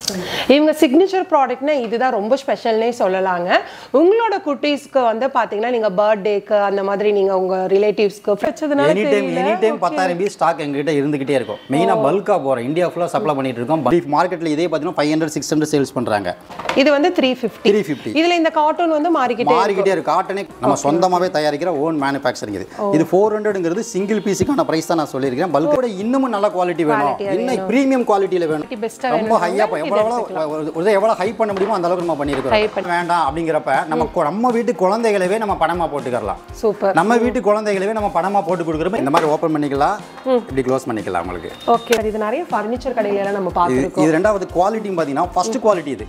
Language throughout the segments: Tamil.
இவங்க சிக்னேச்சர் ப்ராடக்ட்னா இதுதான் ரொம்ப ஸ்பெஷல்னே சொல்லலாங்க உங்களோட குட்டீஸ்க்கு வந்து பாத்தீங்கன்னா நீங்க பர்த்டேக்கு அந்த மாதிரி நீங்க உங்க ரிலேட்டிவ்ஸ்க்கு வச்சதுனால எனி டைம் தெரியல எனி டைம் பத்தாயிரம் பீஸ் ஸ்டாக் எங்ககிட்ட இருந்துகிட்டே இருக்கும் மெயினாக பல்காக போகிறோம் இந்தியா ஃபுல்லாக சப்ளை பண்ணிட்டு இருக்கோம் பீஃப் மார்க்கெட்டில் இதே பார்த்தீங்கன்னா five hundred six hundred sales பண்ணுறாங்க இது வந்து த்ரீ ஃபிஃப்டி த்ரீ ஃபிஃப்டி இதுல இந்த கார்ட்டூன் வந்து மாறிக்கிட்டே மாறிக்கிட்டே இருக்கு காட்டனே நம்ம சொந்தமாகவே தயாரிக்கிற ஓன் மேனுஃபேக்சரிங் இது இது ஃபோர் ஹண்ட்ரட்ங்கிறது சிங்கிள் பீஸுக்கான ப்ரைஸ் தான் நான் சொல்லியிருக்கேன் பல்கோட இன்னமும் நல்ல குவாலிட்டி வேணும் இன்னும் ப்ரீமியம் குவாலிட்டியில் வேணும் பெஸ்டா ரொம்ப ஹையா எவ்வளோ எவ்வளோ எவ்வளோ ஹை பண்ண முடியுமோ அந்த அளவுக்கு நம்ம பண்ணியிருக்கிறோம் வேண்டாம் அப்படிங்கிறப்ப நம்ம கு- நம்ம வீட்டு குழந்தைகளவே நம்ம பணமா போட்டுக்கலாம் சூப்பர் நம்ம வீட்டு குழந்தைகளவே நம்ம பணமா போட்டு கொடுக்குறப்ப இந்த மாதிரி ஓப்பன் பண்ணிக்கலாம் இப்படி க்ளோஸ் பண்ணிக்கலாம் உங்களுக்கு ஓகே இது நிறைய ஃபர்னிச்சர் கடையில எல்லாம் நம்ம இது பார்த்துருக்கோம் இது ரெண்டாவது குவாலிட்டியும் பார்த்தீங்கன்னா ஃபர்ஸ்ட் குவாலிட்டி இது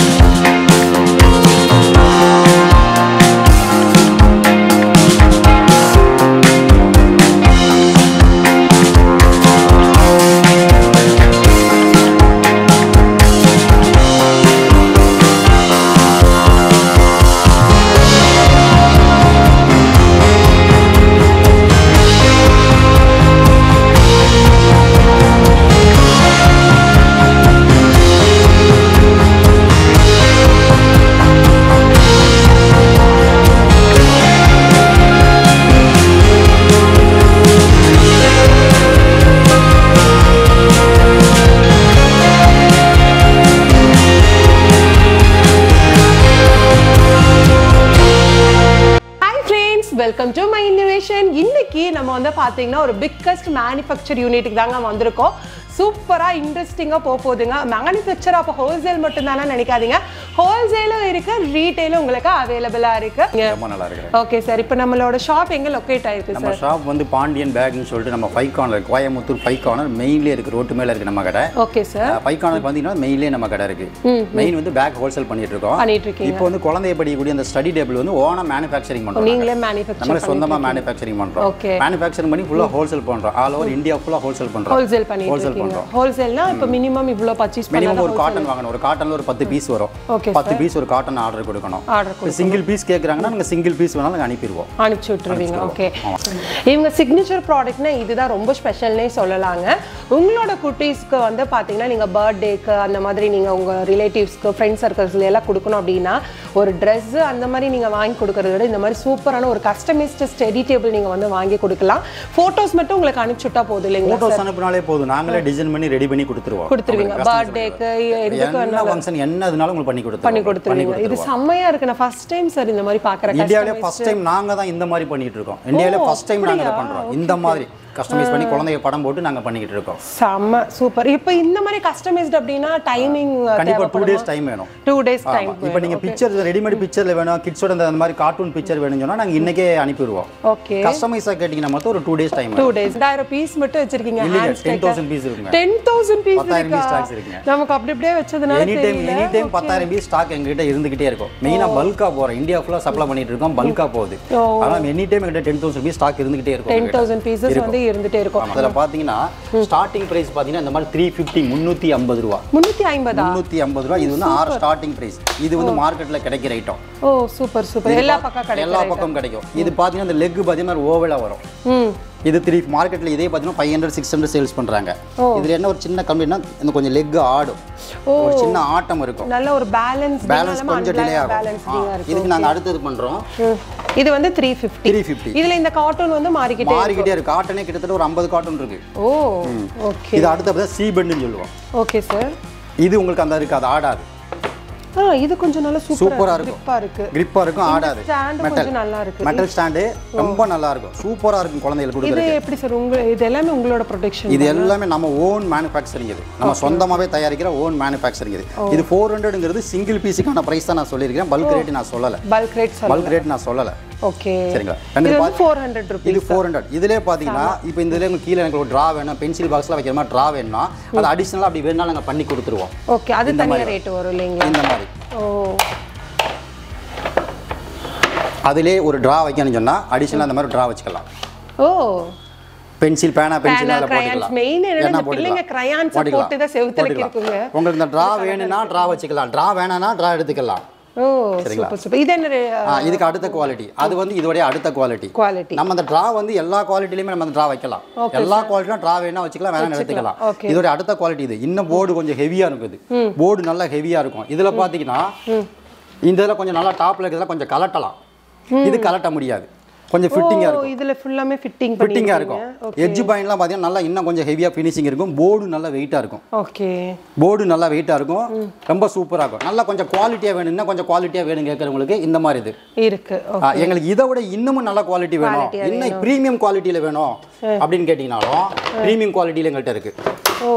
hi friends welcome to my innovation இன்னைக்கு நம்ம வந்து பார்த்தீங்கன்னா ஒரு பிக்கஸ்ட் மேனுஃபேக்சர் யூனிட்டுக்கு தாங்க வந்திருக்கோம் சூப்பராக இன்ட்ரெஸ்டிங்காக போக போகுதுங்க மேனுஃபேக்சர் அப்போ ஹோல்சேல் மட்டும் தானே நினைக்காதீங்க ஹோல்சேலும் இருக்கு ரீட்டைலும் உங்களுக்கு அவைலபிளாக இருக்கு ரொம்ப நல்லா இருக்கு ஓகே சார் இப்போ நம்மளோட ஷாப் எங்கே லொக்கேட் ஆயிருக்கு நம்ம சார் ஷாப் வந்து பாண்டியன் பேக்னு சொல்லிட்டு நம்ம five corner Coimbatore five corner மெயின்லேயே இருக்கு ரோட்டு மேலே இருக்கு நம்ம கடை ஓகே சார் ஃபைவ் கார்னர் பார்த்தீங்கன்னா மெயின்லேயே நம்ம கடை இருக்கு மெயின் வந்து பேக் ஹோல்சேல் பண்ணிட்டு இருக்கோம் பண்ணிட்டு இருக்கீங்க இப்போ வந்து குழந்தைய படிக்கக்கூடிய அந்த ஸ்டடி டேபிள் வந்து ஓனா மேனுஃபேக்சரிங் பண்றோம் நீங்களே மேனுஃபேக்சர் நம்ம சொந்தமா மேனுஃபேக்சரிங் பண்றோம் Okay. மேனுஃபேக்சரிங் பண்ணி ஃபுல்லா ஹோல்சேல் பண்றோம் ஆல் ஓவர் இந்தியா ஃபுல்லா ஹோல்சேல் பண்றோம் ஹோல்சேல் பண்ணிட்டு ஹோல்சேல் இருக்கீங்க பண்றோம் ஹோல்சேல்னா இப்போ மினிமம் இவ்வளோ பர்ச்சேஸ் மினிமம் பண்ணா ஒரு காட்டன் வாங்கணும் ஒரு காட்டன்ல ஒரு பத்து பீஸ் வரும் ஓகே பத்து பீஸ் ஒரு காட்டன் ஆர்டர் கொடுக்கணும் ஆர்டர் சிங்கிள் பீஸ் கேட்குறாங்கன்னா நாங்கள் சிங்கிள் பீஸ் வேணாலும் நாங்கள் அனுப்பிடுவோம் அனுப்பிச்சு விட்டுருவீங்க ஓகே இவங்க சிக்னேச்சர் ப்ராடக்ட்னா இதுதான் ரொம்ப ஸ்பெஷல்னே சொல்லலாங்க உங்களோட குட்டீஸ்க்கு வந்து பார்த்தீங்கன்னா நீங்கள் பர்த்டேக்கு அந்த மாதிரி நீங்கள் உங்கள் ரிலேட்டிவ்ஸ்க்கு ஃப்ரெண்ட் சர்க்கிள்ஸ்ல எல்லாம் கொடுக்கணும் அப்படின்னா ஒரு Dress அந்த மாதிரி நீங்கள் வாங்கி கொடுக்கறத விட இந்த மாதிரி சூப்பரான ஒரு கஸ்டமைஸ்டு ஸ்டடி டேபிள் நீங்கள் வந்து வாங்கி கொடுக்கலாம் ஃபோட்டோஸ் மட்டும் உங்களுக்கு அனுப்பிச்சு விட்டா போதும் இல்லைங்களா ஃபோட்டோஸ் அனுப்பினாலே போதும் நாங்களே டிசைன் பண்ணி ரெடி பண்ணி கொடுத்துருவோம் கொடுத்துருவீங்க பர்த்டேக்கு எதுக்கு என்ன ஃபங்க்ஷன் என்ன இதுனாலும் உங்களுக்கு பண்ணி கொடுத்துருவோம் பண்ணி கொடுத்துருவீங்க இது செம்மையா இருக்கு நான் ஃபர்ஸ்ட் டைம் சார் இந்த மாதிரி பார்க்குறேன் இந்தியாவிலே ஃபர்ஸ்ட் டைம் நாங்க தான் இந்த மாதிரி பண்ணிட்டு இருக்கோம் இந்தியாவிலே ஃபர்ஸ்ட் டைம் நாங்க இதை பண்றோம் இந்த மாதிரி கஸ்டமைஸ் பண்ணி குழந்தைய படம் போட்டு நாங்க பண்ணிக்கிட்டு இருக்கோம் செம்ம சூப்பர் இப்போ இந்த மாதிரி கஸ்டமைஸ்டு அப்படின்னா டைமிங் கண்டிப்பா டூ டேஸ் டைம் வேணும் டூ டேஸ் டைம் இப்போ நீங்க பிக்சர் ரெடிமேட் பிக்சர்ல வேணும் கிட்ஸோட அந்த மாதிரி கார்ட்டூன் பிக்சர் வேணும்னு சொன்னா நாங்க இன்னைக்கே அனுப்பிடுவோம் ஓகே கஸ்டமைஸா கேட்டீங்கன்னா மட்டும் ஒரு two days time two days ரெண்டாயிரம் பீஸ் மட்டும் வச்சிருக்கீங்க இல்லைங்க டென் தௌசண்ட் பீஸ் இருக்குங்க டென் தௌசண்ட் பீஸ் பத்தாயிரம் இருக்கா piece stocks இருக்குங்க. நமக்கு அப்படி அப்படியே வச்சதுனால எனி டைம் எனி டைம் பத்தாயிரம் பீஸ் ஸ்டாக் எங்ககிட்ட இருந்துகிட்டே இருக்கும் மெயினா பல்கா போறோம் இந்தியா ஃபுல்லா சப்ளை பண்ணிட்டு இருக்கோம் பல்கா போகுது ஓ. அதனால எனி டைம் எங்கிட்ட டென் தௌசண்ட் பீஸ் ஸ்டாக் இருந்துகிட்டே இருக்கும் டென் எங்ககிட்ட. தௌசண்ட் பீசஸ் வந்து இருந்துட்டே இருக்கும் ஆமா. அதுல பாத்தீங்கன்னா ஸ்டார்டிங் பிரைஸ் பாத்தீங்கன்னா இந்த மாதிரி த்ரீ ஃபிஃப்டி முந்நூற்றி ஐம்பது ரூபா முந்நூற்றி ஐம்பதா முந்நூற்றி ஐம்பது ரூபா இது வந்து ஆறு ஸ்டார்டிங் பிரைஸ் இது வந்து மார்க்கெட்ல கிடைக்கிற ஐட்டம் ஓ சூப்பர் சூப்பர் எல்லா பக்கம் கிடைக்கும் எல்லா பக்கம் கிடைக்கும் இது பாத்தீங்கன்னா இந்த லெக் பாத்தீங்கன்னா ஓவலா வரும் ம் இது த்ரீ மார்க்கெட்ல இதே பார்த்தீங்கன்னா five hundred six hundred sales பண்றாங்க இதுல என்ன ஒரு சின்ன கம்மினா இந்த கொஞ்சம் லெக் ஆடும் ஒரு சின்ன ஆட்டம் இருக்கும் நல்ல ஒரு பேலன்ஸ் பேலன்ஸ் கொஞ்சம் டிலே ஆகும் பேலன்ஸ்டிங்காக ஆ, இருக்கு இதுக்கு நாங்க அடுத்தது பண்றோம் இது வந்து த்ரீ ஃபிஃப்டி த்ரீ ஃபிஃப்டி இதுல இந்த கார்ட்டூன் வந்து மாறிக்கிட்டே மாறிக்கிட்டே இருக்கு காட்டனே கிட்டத்தட்ட ஒரு ஐம்பது காட்டன் இருக்கு ஓ ஓகே இது அடுத்த சி பெண்டுன்னு சொல்லுவோம் ஓகே சார் இது உங்களுக்கு அந்த இருக்கு அது ஆடாது ஆ இது கொஞ்சம் நல்லா சூப்பரா சூப்பரா இருக்கும். கிரிப்பா இருக்கு கிரிப்பா இருக்கும் ஆடாது ஸ்டாண்ட் கொஞ்சம் நல்லா இருக்கு மெட்டல் ஸ்டாண்டு ரொம்ப நல்லா இருக்கும் சூப்பரா இருக்கும் குழந்தைகளுக்கு இது கொடுக்குறது எப்படி சார் உங்க இது எல்லாமே உங்களோட ப்ரொடெக்ஷன் இது எல்லாமே நம்ம ஓன் மேனுஃபேக்சரிங் இது நம்ம சொந்தமாவே தயாரிக்கிற ஓன் மேனுஃபேக்சரிங் இது இது ஃபோர் ஹண்ட்ரட்ங்கிறது சிங்கிள் பீஸுக்கான பிரைஸ் தான் நான் சொல்லியிருக்கேன் பல்க் ரேட் நான் சொல்லலை bulk rate sir bulk rate நான் சொல்லலை ஓகே சரிங்களா இது ரெண்டு வந்து ஃபோர் ஹண்ட்ரட் ருபீஸ் இது ஃபோர் ஹண்ட்ரட் இதுலேயே பார்த்தீங்கன்னா இப்போ இந்த உங்களுக்கு கீழே எனக்கு ஒரு ட்ரா வேணும் பென்சில் பாக்ஸில் வைக்கிற மாதிரி ட்ரா வேணும்னா அது அடிஷ்னலாக அப்படி வேணாலும் நாங்கள் பண்ணி கொடுத்துருவோம் ஓகே அது தனியா ரேட் வரும் இல்லைங்களா இந்த மாதிரி ஓ அதிலே ஒரு ட்ரா வைக்கணும்னு சொன்னால் அடிஷ்னலாக அந்த மாதிரி ட்ரா வச்சுக்கலாம் ஓ பென்சில் பேனா பென்சில் Pen, அதில் crayons. போட்டுக்கலாம் main என்னன்னா என்ன இந்த பிள்ளைங்க போட்டுக்கலாம். crayons அ போட்டுக்கலாம். போட்டு தான் செவுத்துல போட்டுக்கலாம். கிறுக்குங்க. உங்களுக்கு இந்த ட்ரா வேணும்னா ட்ரா வச்சுக்கலாம் ட்ரா வேணாம்னா ட்ரா எடுத்துக்கலாம் ஓ சூப்பர் சூப்பர் இது என்ன ஆ, இதுக்கு அடுத்த குவாலிட்டி அது வந்து இதோடைய அடுத்த குவாலிட்டி குவாலிட்டி நம்ம அந்த ட்ரா வந்து எல்லா குவாலிட்டிலையுமே நம்ம அந்த ட்ரா வைக்கலாம் எல்லா குவாலிட்டிலும் ட்ரா வேணா வச்சுக்கலாம் வேணா எடுத்துக்கலாம் Okay. இதோட அடுத்த குவாலிட்டி இது இன்னும் போர்டு கொஞ்சம் ஹெவியா இருக்கும் இது போர்டு நல்லா ஹெவியா இருக்கும் இதுல பாத்தீங்கன்னா இந்த இதுல கொஞ்சம் நல்லா டாப்ல இருக்கிறதுல கொஞ்சம் கலட்டலாம் இது கலட்ட முடியாது கொஞ்சம் ஃபிட்டிங்கா ஓ இருக்கும் இதுல ஃபுல்லாமே ஃபிட்டிங் ஃபிட்டிங்கா பண்ணிருக்கீங்க இருக்கும் எட்ஜ் பாயிண்ட்லாம் பார்த்தீங்கன்னா நல்லா இன்னும் கொஞ்சம் ஹெவியா ஃபினிஷிங் இருக்கும் போர்டு நல்லா வெயிட்டா இருக்கும் ஓகே போர்டு நல்லா வெயிட்டா இருக்கும் ரொம்ப சூப்பரா இருக்கும் நல்லா கொஞ்சம் குவாலிட்டியா வேணும் இன்னும் கொஞ்சம் குவாலிட்டியா வேணும் கேட்கறவங்களுக்கு இந்த மாதிரி இது இருக்கு ஓ, ஆ, எங்களுக்கு இதை விட இன்னமும் நல்ல குவாலிட்டி வேணும் இன்னும் ப்ரீமியம் குவாலிட்டியில் வேணும் அப்படின்னு கேட்டிங்கனாலும் ப்ரீமியம் குவாலிட்டியில் எங்கள்கிட்ட இருக்கு ஓ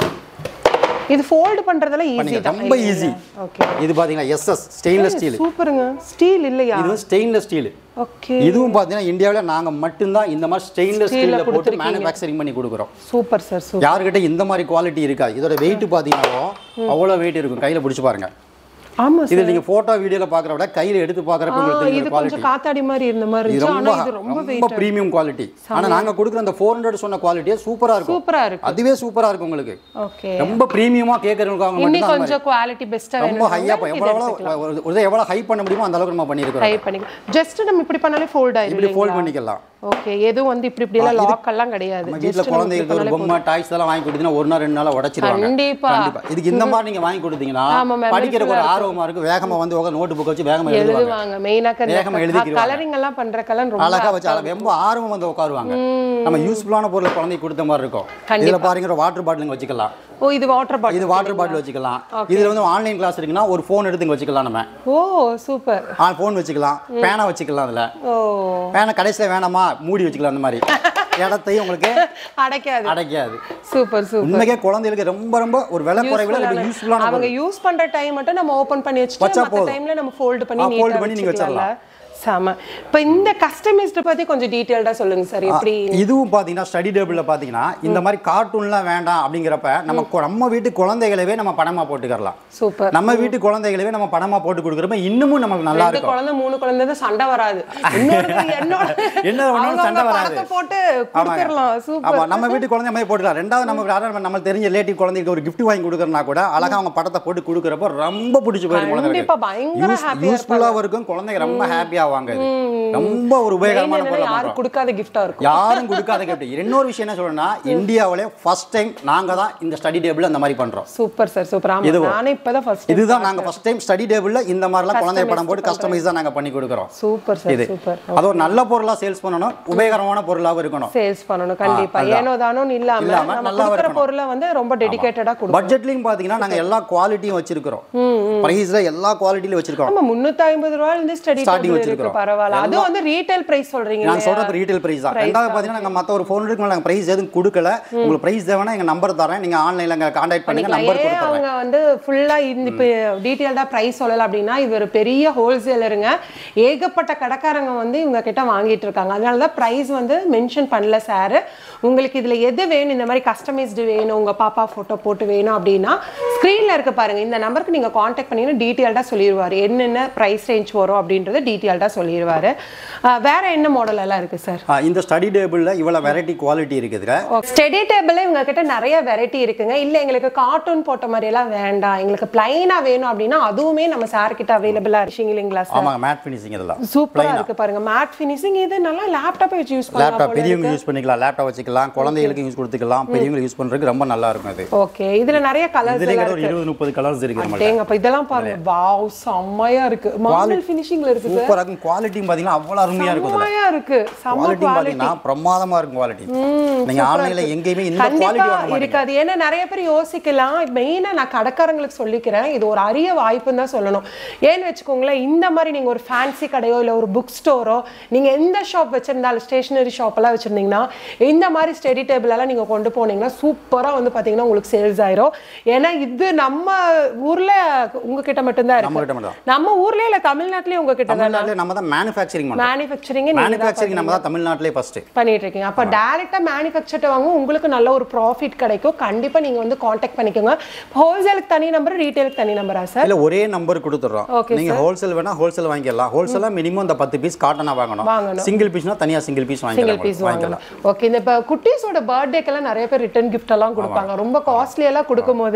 இது ஃபோல்ட் பண்றதெல்லாம் ஈஸி பண்ணிக்கலாம். தான் ரொம்ப easy. ஓகே இது பார்த்தீங்கன்னா எஸ்எஸ் ஸ்டெயின்லெஸ் ஸ்டீல் சூப்பருங்க ஸ்டீல் இல்லையா இது ஸ்டெயின்லெஸ் ஸ்டீல் ஓகே இதுவும் பார்த்தீங்கன்னா இந்தியாவில் நாங்கள் மட்டும்தான் இந்த மாதிரி ஸ்டெயின்லெஸ் Steel ல ஸ்டீலில் போட்டு கொடுத்திருக்கீங்க. மேனுஃபேக்சரிங் பண்ணி கொடுக்குறோம் சூப்பர் சார் சூப்பர் யாருக்கிட்ட இந்த மாதிரி குவாலிட்டி இருக்காது இதோட வெயிட் பார்த்தீங்கன்னாலும் அவ்வளோ வெயிட் இருக்கும் கையில் பிடிச்சி பாருங்க ஆமா இது நீங்கள் ஃபோட்டோ வீடியோவில் பார்க்குற விட கையில் எடுத்து பார்க்குறப்ப உங்களுக்கு சார் இது தெரியும் குவாலிட்டி கொஞ்சம் காத்தாடி மாதிரி இருந்த மாதிரி இது இருந்துச்சு ரொம்ப ஆனா இது ரொம்ப ரொம்ப வெயிட் ப்ரீமியம் குவாலிட்டி ஆனா நாங்க கொடுக்குற அந்த ஃபோர் ஹண்ட்ரட் சொன்ன குவாலிட்டியே சூப்பரா இருக்கும் சூப்பரா இருக்கு அதுவே சூப்பரா இருக்கும் உங்களுக்கு ஓகே ரொம்ப ப்ரீமியமா கேட்கறவங்க அவங்க இன்னும் மட்டும் கொஞ்சம் குவாலிட்டி பெஸ்டா ரொம்ப வேணும் ஹையா எவ்வளவு எவ்வளவு ஒரு இதை எவ்வளவு ஹை பண்ண முடியுமோ அந்த அளவுக்கு நம்ம பண்ணியிருக்கிறோம் ட்ரை பண்ணி ஜஸ்ட் நம்ம இப்படி பண்ணாலே ஃபோல்ட் ஆயிடும் இப்படி ஃபோல்ட் பண்ணிக்கலாம் ஓகே எதுவும் வந்து இப்படி இப்படி எல்லாம் லாக் எல்லாம் கிடையாது நம்ம வீட்ல குழந்தைகளுக்கு ஒரு பொம்மை டாய்ஸ் எல்லாம் வாங்கி கொடுத்தீங்கன்னா ஒரு நாள் ரெண்டு நாள் உடைச்சிருவாங்க கண்டிப்பா கண்டிப்பா இதுக்கு இந்த மாதிரி நீங்க வாங்கி கொடுத்தீங்கன்னா ஆமா, memory படிக்கிறதுக்கு ஒரு ஆர்வமா இருக்கு வேகமா வந்து உட்காந்து நோட்டு புக் வச்சு வேகமா எழுதுவாங்க எழுதுவாங்க மெயினா வேகமா எழுதிக்கிடுவாங்க. கலரிங் எல்லாம் பண்றக்கெல்லாம் ரொம்ப அழகா வச்சு அழகா ரொம்ப ஆர்வம் வந்து உட்காருவாங்க நம்ம யூஸ்ஃபுல்லான பொருளை குழந்தைக்கு கொடுத்த மாதிரி இருக்கும் இதுல பாருங்க ஒரு வாட்டர் பாட்டில் வச்சுக்கலாம் ஓ இது வாட்டர் பாட்டில் இது வாட்டர் பாட்டில் வச்சுக்கலாம் இதுல வந்து ஆன்லைன் கிளாஸ் இருக்குன்னா ஒரு ஃபோன் எடுத்து இங்க வச்சுக்கலாம் நம்ம ஓ சூப்பர் ஆ ஃபோன் வச்சுக்கலாம் பேனா வச்சுக்கலாம் அதுல ஓ பேனா கடைசியில் வேணாமா மூடி வச்சுக்கலாம் அந்த மாதிரி இடத்தையும் உங்களுக்கு அடைக்காது அடைக்காது சூப்பர் சூப்பர் உண்மைக்கே குழந்தைகளுக்கு ரொம்ப ரொம்ப ஒரு விலை குறைவில் ரொம்ப யூஸ்ஃபுல்லான அவங்க யூஸ் பண்ற டைம் மட்டும் நம்ம ஓபன் பண்ணி வச்சுட்டு வச்சா மத்த டைம்ல நம்ம ஃபோல்ட் பண்ணி ஆ, fold நீட்டா பண்ணி நீங்க வச்சுக்கலாம்ல செம இப்போ இந்த கஸ்டமைஸ்ட் பத்தி கொஞ்சம் டீடைல்டா சொல்லுங்க சார் எப்படி இதுவும் பார்த்தீங்கன்னா ஸ்டடி டேபிளில் பார்த்தீங்கன்னா இந்த மாதிரி கார்ட்டூன்லாம் வேண்டாம் அப்படிங்கிறப்ப நம்ம கு- நம்ம வீட்டு குழந்தைகளவே நம்ம படமா போட்டுக்கலாம் சூப்பர் நம்ம வீட்டு குழந்தைகளவே நம்ம படமா போட்டு கொடுக்குறப்ப இன்னமும் நமக்கு நல்லா ரெண்டு இருக்கும் குழந்தை மூணு குழந்தை தான் சண்டை வராது இன்னொரு என்னோட என்ன ஒண்ணு அவங்க சண்டை அவங்க வராது. படத்தை போட்டு ஆமாங்க. கொடுத்துடலாம் ஆமா சூப்பர் நம்ம வீட்டு குழந்தை மாதிரி போட்டுக்கலாம் ரெண்டாவது நமக்கு யாராவது நம்ம தெரிஞ்ச ரிலேட்டிவ் குழந்தைக்கு ஒரு gift வாங்கி கொடுக்கறனா கூட அழகா அவங்க படத்தை போட்டு கொடுக்குறப்ப ரொம்ப பிடிச்சி போயிடும் குழந்தைகளுக்கு கண்டிப்பா பயங்கர ஹாப்பியா யூஸ்ஃபுல்லாகவும் இருக்கும் குழந்தைங்க ரொம்ப ஹாப்பியா ஆவாங்க இது ரொம்ப ஒரு உபயோகரமான பொருளை யாரும் பண்றோம் கொடுக்காத கிஃப்டா இருக்கும் யாரும் கொடுக்காத gift இன்னொரு விஷயம் என்ன சொல்லணும்னா இந்தியாவிலே ஃபர்ஸ்ட் டைம் நாங்க தான் இந்த ஸ்டடி டேபிள் அந்த மாதிரி பண்றோம் சூப்பர் சார் சூப்பர் ஆமா இதுவும். நானே இப்பதான் ஃபர்ஸ்ட் இதுதான் நாங்க ஃபர்ஸ்ட் டைம் ஸ்டடி டேபிள்ல இந்த மாதிரிலாம் குழந்தை படம் போட்டு கஸ்டமைஸ் தான் நாங்க பண்ணி கொடுக்குறோம் சூப்பர் சார் இது சூப்பர் அது ஒரு நல்ல பொருளா சேல்ஸ் பண்ணணும் உபயோகரமான பொருளாகவும் இருக்கணும் சேல்ஸ் பண்ணணும் கண்டிப்பா அதான். ஏனோ தானோன்னு இல்லாம இல்லாம நம்ம நல்லா கொடுக்குற இருக்கணும். பொருளை வந்து ரொம்ப டெடிகேட்டடா கொடுக்கணும் பட்ஜெட்லயும் பாத்தீங்கன்னா நாங்க எல்லா குவாலிட்டியும் வச்சிருக்கிறோம் பிரைஸ்ல எல்லா குவாலிட்டியிலும் வச்சிருக்கோம் ஆமா முன்னூத்தி ஐம்பது ரூபாயில இருந்து ஸ்டடி Starting இருக்கு வச்சிருக்கிறோம். பரவாயில்ல அதுவும் வந்து ரீட்டைல் பிரைஸ் சொல்றீங்க நாங்க சொல்றது ரீட்டைல் பிரைஸ் தான் ரெண்டாவது பாத்தீங்கன்னா நாங்க மத்த ஒரு ஃபோன் மேல நாங்க பிரைஸ் எதுவும் கொடுக்கல உங்களுக்கு பிரைஸ் தேவைன்னா எங்க நம்பர் தரேன் நீங்க ஆன்லைன்ல எங்க கான்டாக்ட் பண்ணுங்க நம்பர் ஏன் கொடுத்துறேன் அவங்க வந்து ஃபுல்லா இந்த இப்போ டீட்டெயில்டா பிரைஸ் சொல்லல அப்படின்னா இது ஒரு பெரிய ஹோல்சேலருங்க ஏகப்பட்ட கடைக்காரங்க வந்து இவங்க கிட்ட வாங்கிட்டு இருக்காங்க அதனால தான் பிரைஸ் வந்து மென்ஷன் பண்ணல சார் உங்களுக்கு இதுல எது வேணும் இந்த மாதிரி கஸ்டமைஸ்டு வேணும் உங்க பாப்பா போட்டோ போட்டு வேணும் அப்படின்னா ஸ்க்ரீன்ல இருக்க பாருங்க இந்த நம்பருக்கு நீங்க காண்டாக்ட் பண்ணீங்கன்னா டீட்டெயில்டா சொல்லிடுவாரு என்னென்ன பிரைஸ் ரேஞ்ச் வரும் அப்படின்றத டீட்டெயில்டா சொல்லிடுவாரு அஹ் வேற என்ன மாடல் எல்லாம் இருக்கு சார் ஆ, இந்த ஸ்டடி டேபிள்ல இவ்வளவு வெரைட்டி குவாலிட்டி இருக்குதுல ஸ்டடி டேபிள் இவங்க கிட்ட நிறைய வெரைட்டி இருக்குங்க இல்ல எங்களுக்கு கார்ட்டூன் போட்ட மாதிரி எல்லாம் வேண்டாம் எங்களுக்கு பிளைனா வேணும் அப்படின்னா அதுவுமே நம்ம சார் கிட்ட அவைலபிளா இருக்கு இல்லைங்களா சார் ஆமாங்க மேட் ஃபினிஷிங் இதெல்லாம் சூப்பரா இருக்கு பாருங்க மேட் ஃபினிஷிங் இது நல்லா லேப்டாப்பை வச்சு யூஸ் பண்ணலாம் லேப்டாப் பெரியவங்க யூஸ் பண்ணிக்கலாம் லேப்டாப் வச்சுக்கலாம் குழந்தைகளுக்கு யூஸ் கொடுத்துக்கலாம் பெரியவங்க யூஸ் பண்றதுக்கு ரொம்ப நல்லா இருக்கும் அது ஓகே இதுல நிறைய கலர்ஸ் இதுல எல்லாம் கூட ஒரு இருபது முப்பது கலர்ஸ் இருக்கு நம்மள்ட்ட தேங்கப்பா இதெல்லாம் பாருங்க வாவ் செம்மையா இருக்கு மாடல் ஃபினிஷிங்ல இருக்கு சார் சூப்பரா இருக்கும் குவாலிட்டியும் பாத்தீங்கன்னா அவ்வளவு அருமையா இருக்கும் இதுல செம்மையா இருக்கு செம்ம குவாலிட்டி குவாலிட்டி பாத்தீங்கன்னா பிரமாதமா இருக்கும் குவாலிட்டி நீங்க ஆன்லைன்ல எங்கேயுமே இந்த கண்டிப்பா குவாலிட்டி வாங்க மாட்டீங்க இருக்காது ஏன்னா நிறைய பேர் யோசிக்கலாம் மெயினா நான் கடைக்காரங்களுக்கு சொல்லிக்கிறேன் இது ஒரு அரிய வாய்ப்புன்னு தான் சொல்லணும் ஏன்னு வச்சுக்கோங்களேன் இந்த மாதிரி நீங்க ஒரு ஃபேன்சி கடையோ இல்ல ஒரு புக் ஸ்டோரோ நீங்க எந்த ஷாப் வச்சிருந்தாலும் ஸ்டேஷனரி ஷாப் எல்லாம் வச்சிருந்தீங்கன்னா இந்த மாதிரி ஸ்டடி டேபிள் எல்லாம் நீங்க கொண்டு போனீங்கன்னா சூப்பரா வந்து பாத்தீங்கன்னா உங்களுக்கு சேல்ஸ் ஆயிரும் ஏன்னா இது நம்ம ஊர்ல உங்ககிட்ட மட்டும்தான் நம்ம இருக்கு கிட்ட மட்டும் நம்ம ஊர்லயே இல்ல தமிழ்நாட்டிலயே உங்ககிட்ட தான் தமிழ்நாட்டுல நம்ம தான் மேனுஃபேக்சரிங் பண்றோம் மேனுஃபேக்சரிங் நீங்க தான் மேனுஃபேக்சரிங் நம்ம தான் தமிழ்நாட்டிலே ஃபர்ஸ்ட் பண்ணிட்டு இருக்கீங்க அப்ப டைரக்டா மேனுஃபேக்சர்ட்ட வாங்க உங்களுக்கு நல்ல ஒரு ப்ராஃபிட் கிடைக்கும் கண்டிப்பா நீங்க வந்து காண்டாக்ட் பண்ணிக்கோங்க ஹோல்சேலுக்கு தனி நம்பர் ரீட்டைலுக்கு தனி நம்பரா சார் இல்ல ஒரே நம்பர் கொடுத்துறோம் Okay, நீங்க ஹோல்சேல் வேணா ஹோல்சேல் வாங்கிக்கலாம் ஹோல்சேலா மினிமம் இந்த பத்து பீஸ் காட்டனா வாங்கணும் வாங்கணும். சிங்கிள் பீஸ்னா தனியா சிங்கிள் பீஸ் சிங்கிள் வாங்கிக்கலாம் பீஸ் வாங்கிக்கலாம் வாங்கலாம் ஓகே இந்த இப்போ குட்டீஸோட பர்த்டேக்கெல்லாம் நிறைய பேர் ரிட்டர்ன் கிஃப்ட் எல்லாம் கொடுப்பாங்க ரொம்ப காஸ்ட்லி எல்லாம் கொடுக்கும்போது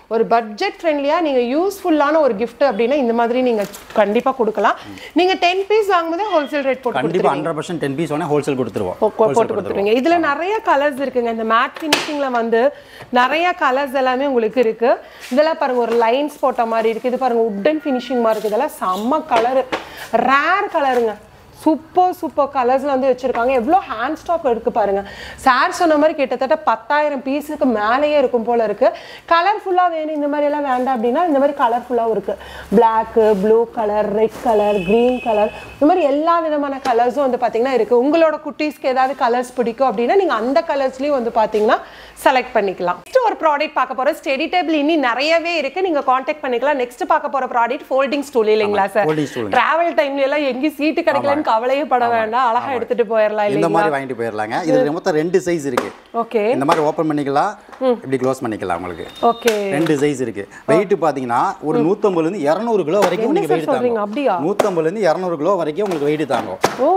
ஒரு பட்ஜெட் ஃப்ரெண்ட்லியா நீங்க யூஸ்ஃபுல்லான ஒரு gift அப்படின்னா இந்த மாதிரி நீங்க கண்டிப்பா கொடுக்கலாம் நீங்க டென் பீஸ் வாங்கும்போது ஹோல்சேல் ரேட் போட்டு கண்டிப்பாக ஹண்ட்ரட் பர்சன்ட் டென் பீஸ் வேணால் ஹோல்சேல் கொடுத்துருவோம் போ- போ- போட்டு கொடுத்துருவீங்க இதுல நிறைய கலர்ஸ் இருக்குங்க இந்த மேட் ஃபினிஷிங்ல வந்து நிறைய கலர்ஸ் எல்லாமே உங்களுக்கு இருக்கு இதெல்லாம் பாருங்க ஒரு லைன்ஸ் போட்ட மாதிரி இருக்கு இது பாருங்க உட்டன் ஃபினிஷிங் மாதிரி இருக்கு இதெல்லாம் செம்ம கலர் ரேர் கலருங்க சூப்பர் சூப்பர் கலர்ஸ்ல வந்து வச்சிருக்காங்க எவ்வளோ ஹேண்ட் ஸ்டாக் இருக்கு பாருங்க சார் சொன்ன மாதிரி கிட்டத்தட்ட பத்தாயிரம் பீஸுக்கு மேலேயே இருக்கும் போல இருக்கு கலர்ஃபுல்லா வேணும் இந்த மாதிரி எல்லாம் வேண்டாம் அப்படின்னா இந்த மாதிரி கலர்ஃபுல்லாகவும் இருக்கு Black blue colour red colour green colour இந்த மாதிரி எல்லா விதமான கலர்ஸும் வந்து பார்த்தீங்கன்னா இருக்கு உங்களோட குட்டீஸ்க்கு ஏதாவது கலர்ஸ் பிடிக்கும் அப்படின்னா நீங்க அந்த கலர்ஸ்லயும் வந்து பார்த்தீங்கன்னா செலக்ட் பண்ணிக்கலாம் நெக்ஸ்ட் ஒரு ப்ராடக்ட் பார்க்க போறோம் ஸ்டெடி டேபிள் இனி நிறையவே இருக்கு நீங்க காண்டாக்ட் பண்ணிக்கலாம் நெக்ஸ்ட் பார்க்க போற ப்ராடக்ட் ஃபோல்டிங் ஸ்டூல் இல்லைங்களா சார் folding stool. டிராவல் டைம்ல எல்லாம் எங்கேயும் சீட்டு கிடைக்கலன்னு கவலையே பட வேண்டாம் அழகா எடுத்துட்டு போயிடலாம் இந்த இல்லைங்களா மாதிரி வாங்கிட்டு போயிடலாங்க இதுல மொத்தம் ரெண்டு சைஸ் இருக்கு ஓகே இந்த மாதிரி ஓப்பன் பண்ணிக்கலாம் இப்படி க்ளோஸ் பண்ணிக்கலாம் உங்களுக்கு ஓகே ரெண்டு சைஸ் இருக்கு வெயிட் பாத்தீங்கன்னா ஒரு நூத்தம்பதுல இருந்து இருநூறு கிலோ வரைக்கும் நீங்க sir வெயிட் சொல்றீங்க? தாங்கும் அப்படியா? நூத்தம்பதுல இருந்து இருநூறு கிலோ வரைக்கும் உங்களுக்கு வெயிட் தாங்கும் ஓ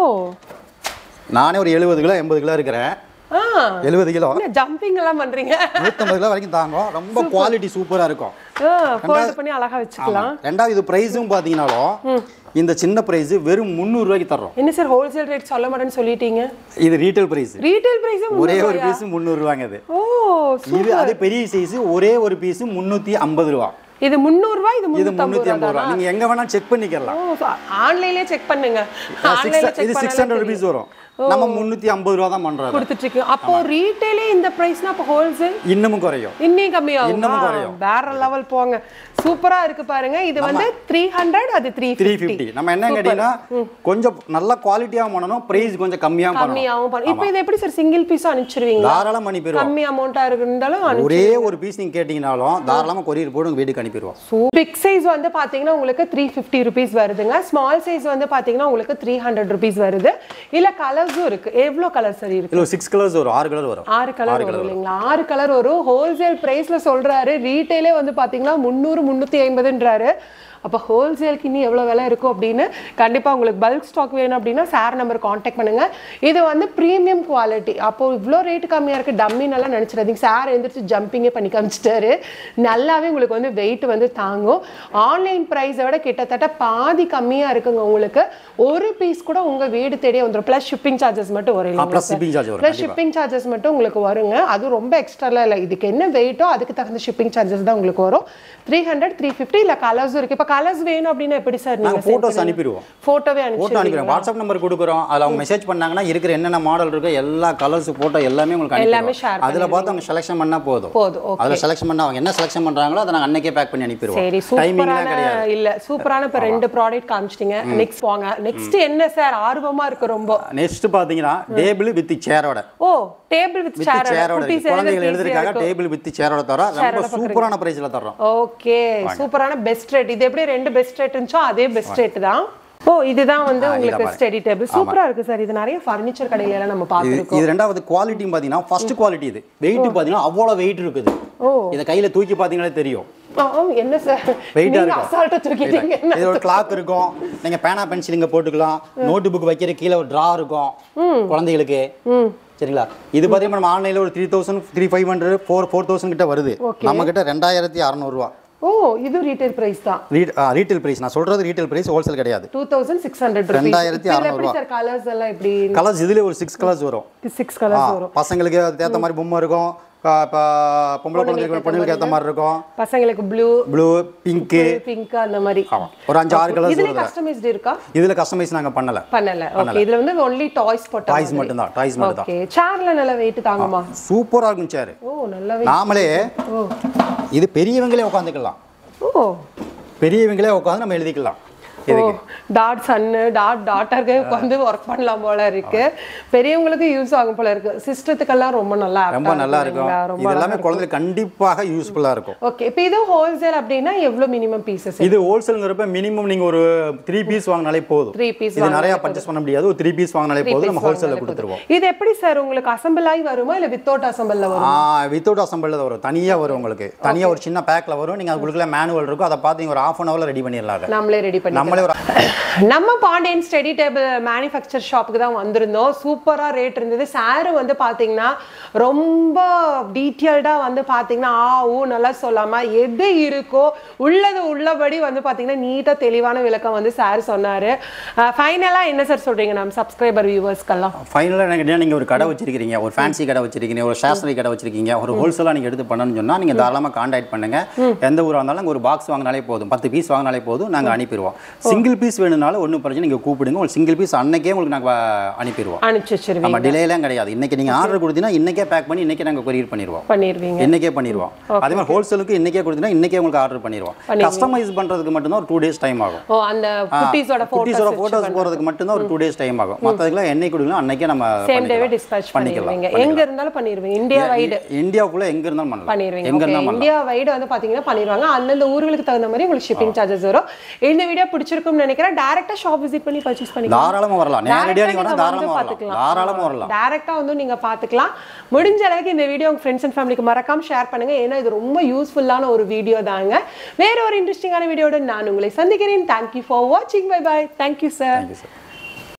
நானே ஒரு எழுபது கிலோ எண்பது கிலோ இருக்கிறேன் ஆ எழுபது கிலோ என்ன ஜம்பிங் எல்லாம் பண்றீங்க நூத்தம்பது கிலோ வரைக்கும் தாங்கும் ரொம்ப குவாலிட்டி சூப்பரா இருக்கும் ஃபோல்ட் பண்ணி அழகா வச்சுக்கலாம் ஆமா. ரெண்டாவது இது பிரைஸும் பாத்தீங்கன்னாலும் இந்த சின்ன பிரைஸ் வெறும் முந்நூறு ரூபாய்க்கு தர்றோம் என்ன சார் ஹோல்சேல் ரேட் சொல்ல மாட்டேன்னு சொல்லிட்டீங்க இது ரீட்டைல் பிரைஸ் ரீட்டைல் பிரைஸ் ஒரே ஒரு பீஸ் முந்நூறு ரூபாங்க இது ஓ இது அது பெரிய சைஸ் ஒரே ஒரு பீஸ் முந்நூத்தி ஐம்பது ரூபா இது 300 ரூபாய் இது இது 350 முந்நூத்தி ஐம்பது ரூபாய் ரூபா நீங்க எங்க வேணா செக் பண்ணிக்கலாம் ஓ ஆன்லைன்லயே செக் பண்ணுங்க ஆன்லைன்ல Six- இது செக் சிக்ஸ் ஹண்ட்ரட் ருபீஸ் வரும் நம்ம முந்நூத்தி ஐம்பது ரூபா தான் பண்றோம் கொடுத்துட்டு இருக்கு அப்போ ரீட்டைலே இந்த பிரைஸ்னா அப்போ ஹோல்சேல் இன்னமும் குறையும் இன்னும் கம்மியாகும் இன்னமும் குறையும். வேற லெவல் போங்க சூப்பரா இருக்கு பாருங்க இது வந்து த்ரீ ஹண்ட்ரட் அது த்ரீ த்ரீ ஃபிஃப்டி நம்ம என்ன கேட்டீங்கன்னா கொஞ்சம் நல்ல குவாலிட்டியா பண்ணணும் பிரைஸ் கொஞ்சம் கம்மியா பண்ணணும் கம்மியாகவும் பண்ண இப்போ இது எப்படி சார் சிங்கிள் பீஸும் அனுப்பிச்சிருவீங்களா தாராளம் பண்ணி போயிருவோம் கம்மி அமௌண்ட்டா இருந்தாலும் அனுப்பி ஒரே ஒரு பீஸ் நீங்க கேட்டீங்கனாலும் தாராளமா கொரியர் போட்டு உங்க வீட்டுக்கு அனுப்பிடுவோம் பிக் சைஸ் வந்து பாத்தீங்கன்னா உங்களுக்கு த்ரீ ஃபிஃப்டி ருபீஸ் வருதுங்க ஸ்மால் சைஸ் வந்து பாத்தீங்கன்னா உங்களுக்கு த்ரீ ஹண்ட்ரட் ருபீஸ் வருது இல்ல கலர்ஸும் இருக்கு எவ்வளோ கலர் சரி இருக்கு இதுல சிக்ஸ் கலர்ஸ் வரும் ஆறு கலர் வரும் ஆறு கலர் வரும் இல்லைங்களா ஆறு கலர் வரும் ஹோல்சேல் பிரைஸ்ல சொல்றாரு ரீட்டைலே வந்து பாத்தீங்கன்னா முந்நூறு முந்நூற்றி ஐம்பதுன்றாரு அப்போ ஹோல்சேலுக்கு இன்னும் எவ்வளோ விலை இருக்கும் அப்படின்னு கண்டிப்பாக உங்களுக்கு பல்க் ஸ்டாக் வேணும் அப்படின்னா சார் நம்பர் காண்டாக்ட் பண்ணுங்க இது வந்து ப்ரீமியம் குவாலிட்டி அப்போ இவ்வளோ ரேட் கம்மியாக இருக்குது டம்மின்னெல்லாம் நினச்சிடாதீங்க சார் எந்திரிச்சு ஜம்பிங்கே பண்ணி காமிச்சிட்டாரு நல்லாவே உங்களுக்கு வந்து வெயிட் வந்து தாங்கும் ஆன்லைன் ப்ரைஸை விட கிட்டத்தட்ட பாதி கம்மியாக இருக்குங்க உங்களுக்கு ஒரு பீஸ் கூட உங்கள் வீடு தேடியே வந்துடும் ப்ளஸ் ஷிப்பிங் சார்ஜஸ் மட்டும் வரும் இல்லைங்களா ப்ளஸ் ஷிப்பிங் சார்ஜ் வரும் ப்ளஸ் ஷிப்பிங் சார்ஜஸ் மட்டும் உங்களுக்கு வருங்க அது ரொம்ப எக்ஸ்ட்ராலாம் இல்லை இதுக்கு என்ன வெயிட்டோ அதுக்கு தகுந்த ஷிப்பிங் சார்ஜஸ் தான் உங்களுக்கு வரும் த்ரீ ஹண்ட்ரட் த்ரீ ஃபிஃப்டி இல்லை கலர்ஸும் இருக்குது இப்போ கலர்ஸ் வேணும் அப்படின்னா எப்படி சார் நாங்க நீங்கள் போட்டோஸ் அனுப்பிடுவோம் ஃபோட்டோவே போட்டோ அனுப்பிச்சு அனுப்பிடுவோம் வாட்ஸ்அப் நம்பர் கொடுக்குறோம் அதில் அவங்க மெசேஜ் பண்ணாங்கன்னா இருக்கிற என்னென்ன மாடல் இருக்கோ எல்லா கலர்ஸ் போட்டோ எல்லாமே உங்களுக்கு எல்லாமே share அனுப்பிடுவோம் அதில் பார்த்து அவங்க செலெக்ஷன் பண்ணா போதும் போதும் ஓகே அதில் செலெக்ஷன் பண்ணா அவங்க என்ன செலெக்ஷன் பண்றாங்களோ அதை நாங்கள் அன்னைக்கே பேக் பண்ணி சரி அனுப்பிடுவோம் டைமிங்லாம் சூப்பரான கிடையாது இல்ல சூப்பரான இப்போ ரெண்டு ப்ராடக்ட் காமிச்சிட்டீங்க நெக்ஸ்ட் போங்க நெக்ஸ்ட் என்ன சார் ஆர்வமா இருக்கு ரொம்ப நெக்ஸ்ட் பார்த்தீங்கன்னா டேபிள் வித் சேரோட ஓ டேபிள் வித் வித் சேர் சேரோட குட்டீஸ் குழந்தைகள் எழுதிருக்காங்க டேபிள் வித் சேரோட தரோம் ரொம்ப சூப்பரான பிரைஸ்ல தரோம் ஓகே சூப்பரான பெஸ்ட் ரேட் இது எப்படி ரெண்டு பெஸ்ட் ரேட் இருந்துச்சோ அதே பெஸ்ட் ரேட் தான் ஓ இதுதான் வந்து உங்களுக்கு ஸ்டடி டேபிள் சூப்பரா இருக்கு சார் இது நிறைய ஃபர்னிச்சர் கடையில எல்லாம் நம்ம இது பார்த்துருக்கோம் இது ரெண்டாவது குவாலிட்டியும் பார்த்தீங்கன்னா ஃபர்ஸ்ட் குவாலிட்டி இது வெயிட் பார்த்தீங்கன்னா அவ்வளோ வெயிட் இருக்குது ஓ இதை கையில தூக்கி பார்த்தீங்களே தெரியும் ஆ, என்ன சார் வெயிட்டா நீங்க இருக்கும் அசால்ட்டா தூக்கிட்டீங்க என்ன இது ஒரு கிளாக் இருக்கும் நீங்க பேனா பென்சில் இங்க போட்டுக்கலாம் நோட்டு புக் வைக்கிற கீழே ஒரு ட்ரா இருக்கும் குழந்தைகளுக்கு சரிங்களா இது பார்த்தீங்கன்னா நம்ம ஆன்லைனில் ஒரு three thousand three five hundred four four thousand கிட்ட வருது நம்ம கிட்ட ரெண்டாயிரத்தி அறநூறுவா ஓ இது ரீட்டைல் பிரைஸ் தான் ரீட்டைல் பிரைஸ் நான் சொல்றது ரீட்டைல் பிரைஸ் ஹோல்சேல் கிடையாது டூ தௌசண்ட் சிக்ஸ் ஹண்ட்ரட் ரெண்டாயிரத்தி எப்படி அறநூறுவா. சார் கலர்ஸ் எல்லாம் எப்படி கலர்ஸ் இதுல ஒரு சிக்ஸ் கலர்ஸ் வரும் சிக்ஸ் ஆ, கலர்ஸ் வரும் பசங்களுக்கு அதுக்கு ஏற்ற மாதிரி பொம்மை இருக்கும் ஆ, இப்போ பொம்பளை குழந்தைங்களுக்கு பொண்ணுங்களுக்கு ஏற்ற மாதிரி இருக்கும் பசங்களுக்கு ப்ளூ ப்ளூ பிங்க்கு பிங்க் அந்த மாதிரி ஒரு அஞ்சு ஆறு கலர்ஸ் இதுல வருது கஸ்டமைஸ்டு இருக்கா இதுல கஸ்டமைஸ் நாங்க பண்ணல பண்ணல ஓகே இதுல வந்து ஒன்லி டாய்ஸ் போட்டா டாய்ஸ் மட்டும் தான் டாய்ஸ் மட்டும் தான் ஓகே சேர்ல நல்ல வெயிட் தாங்குமா சூப்பரா இருக்கும் சேர் ஓ நல்ல வெயிட் நாமளே ஓ இது பெரியவங்களே உட்காந்துக்கலாம் ஓ பெரியவங்களே உட்காந்து நம்ம எழுதிக்கலாம் ஓ இதுக்கு டாட் சன்னு டாட் டாட்டருக்கு உட்காந்து ஒர்க் பண்ணலாம் போல இருக்கு பெரியவங்களுக்கு யூஸ் ஆகும் போல இருக்கு சிஸ்டத்துக்கெல்லாம் ரொம்ப நல்லா appt ரொம்ப ஆ நல்லா இருக்கும் இருக்கும் இல்லைங்களா? ரொம்ப இதெல்லாமே குழந்தைகளுக்கு கண்டிப்பாக யூஸ்ஃபுல்லா இருக்கும் ஓகே இப்போ இது ஹோல்சேல் அப்படின்னா எவ்வளவு மினிமம் பீசஸ் இது ஹோல்சேல்ங்கிறப்ப மினிமம் நீங்க ஒரு த்ரீ பீஸ் வாங்கினாலே போதும் த்ரீ பீஸ் இது நிறைய பர்ச்சேஸ் பண்ண முடியாது ஒரு த்ரீ பீஸ் வாங்கினாலே போதும் நம்ம ஹோல்சேல்ல கொடுத்துருவோம் இது எப்படி சார் உங்களுக்கு அசம்பிள் ஆகி வருமா இல்ல வித்தவுட் அசம்பிள்ல வரும் வித்தவுட் அசம்பிள் தான் வரும் தனியா வரும் உங்களுக்கு தனியா ஒரு சின்ன பேக்ல வரும் நீங்க அதுக்குள்ள மேனுவல் இருக்கும் அதை பார்த்து நீங்க ஒரு half அன் ஹவர்ல ரெடி பண்ணிடலாம் அதை நாமளே ரெடி பண்ணி நம்மளே நம்மளே ஒரு நம்ம பாண்டியன் ஸ்டடி டேபிள் மேனுஃபேக்சர் ஷாப்புக்கு தான் வந்திருந்தோம் சூப்பராக ரேட் இருந்தது சாரு வந்து பார்த்தீங்கன்னா ரொம்ப டீட்டெயில்டாக வந்து பார்த்தீங்கன்னா ஆ ஊ நல்லா சொல்லாமல் எது இருக்கோ உள்ளது உள்ளபடி வந்து பார்த்தீங்கன்னா நீட்டாக தெளிவான விளக்கம் வந்து சார் சொன்னார் ஃபைனலாக என்ன சார் சொல்கிறீங்க நம்ம சப்ஸ்கிரைபர் வியூவர்ஸ்க்கெல்லாம் ஃபைனலாக என்ன கேட்டீங்கன்னா நீங்கள் ஒரு கடை வச்சிருக்கீங்க ஒரு ஃபேன்சி கடை வச்சிருக்கீங்க ஒரு ஸ்டேஷனரி கடை வச்சிருக்கீங்க ஒரு ஹோல்சேலாக நீங்கள் எடுத்து பண்ணணும்னு சொன்னால் நீங்கள் தாராளமாக காண்டாக்ட் பண்ணுங்க எந்த ஊராக இருந்தாலும் அங்க ஒரு பாக்ஸ் வாங்கினாலே போதும் பத்து பீஸ் வாங்கினாலே போதும் நாங்கள் அனுப்பிடுவோம் சிங்கிள் பீஸ் வேணும்னாலும் ஒன்றும் பிரச்சனை நீங்கள் கூப்பிடுங்க ஒரு சிங்கிள் பீஸ் அன்னைக்கே உங்களுக்கு நாங்கள் அனுப்பிடுவோம் அனுப்பிச்சி வச்சிருவீங்க நம்ம டிலேலாம் கிடையாது இன்னைக்கு நீங்கள் ஆர்டர் கொடுத்தீங்கன்னா இன்னைக்கே பேக் பண்ணி இன்னைக்கே நாங்கள் கொரியர் பண்ணிடுவோம் பண்ணிடுவீங்க இன்னைக்கே பண்ணிடுவோம் அதே மாதிரி ஹோல்சேலுக்கு இன்னைக்கே கொடுத்தீங்கன்னா இன்னைக்கே உங்களுக்கு ஆர்டர் பண்ணிடுவோம் கஸ்டமைஸ் பண்ணுறதுக்கு மட்டும்தான் ஒரு டூ டேஸ் டைம் ஆகும் ஓ அந்த குட்டீஸோட குட்டீஸோட ஃபோட்டோஸ் ஃபோட்டோஸ் போகிறதுக்கு மட்டும்தான் ஒரு டூ டேஸ் டைம் ஆகும் மற்றதுக்குலாம் என்னைக்கு கொடுக்கலாம் அன்னைக்கே நம்ம சேம் டேவே பண்ணிக்கலாம். டிஸ்பேச் பண்ணிக்கலாம் பண்ணிடுவீங்க எங்க இருந்தாலும் பண்ணிடுவீங்க இந்தியா வைடு இந்தியாவுக்குள்ள எங்க இருந்தாலும் பண்ணலாம் பண்ணிடுவீங்க எங்க ஓகே இருந்தாலும் பண்ணலாம் இந்தியா வைடு வந்து பாத்தீங்கன்னா பண்ணிடுவாங்க அந்தந்த ஊர்களுக்கு தகுந்த மாதிரி உங்களுக்கு ஷிப்பிங் சார்ஜஸ் வரும் இந்த வீடியோ பிடிச்சிருக்கும்னு நினைக்கிறேன் டேரக்டா ஷாப் விசிட் பண்ணி பர்ச்சேஸ் பண்ணிக்கலாம் தாராளமா வரலாம் நேரடியாக நீங்க வரலாம் தாராளமா வரலாம் தாராளமா வரலாம் டேரக்டா வந்து நீங்க பாத்துக்கலாம் முடிஞ்ச அளவுக்கு இந்த வீடியோ உங்க ஃப்ரெண்ட்ஸ் அண்ட் ஃபேமிலிக்கு மறக்காம ஷேர் பண்ணுங்க ஏன்னா இது ரொம்ப யூஸ்ஃபுல்லான ஒரு வீடியோ தாங்க வேற ஒரு இன்ட்ரெஸ்டிங்கான வீடியோட நான் உங்களை சந்திக்கிறேன் தேங்க்யூ ஃபார் வாட்சிங் bye bye thank you sir thank you sir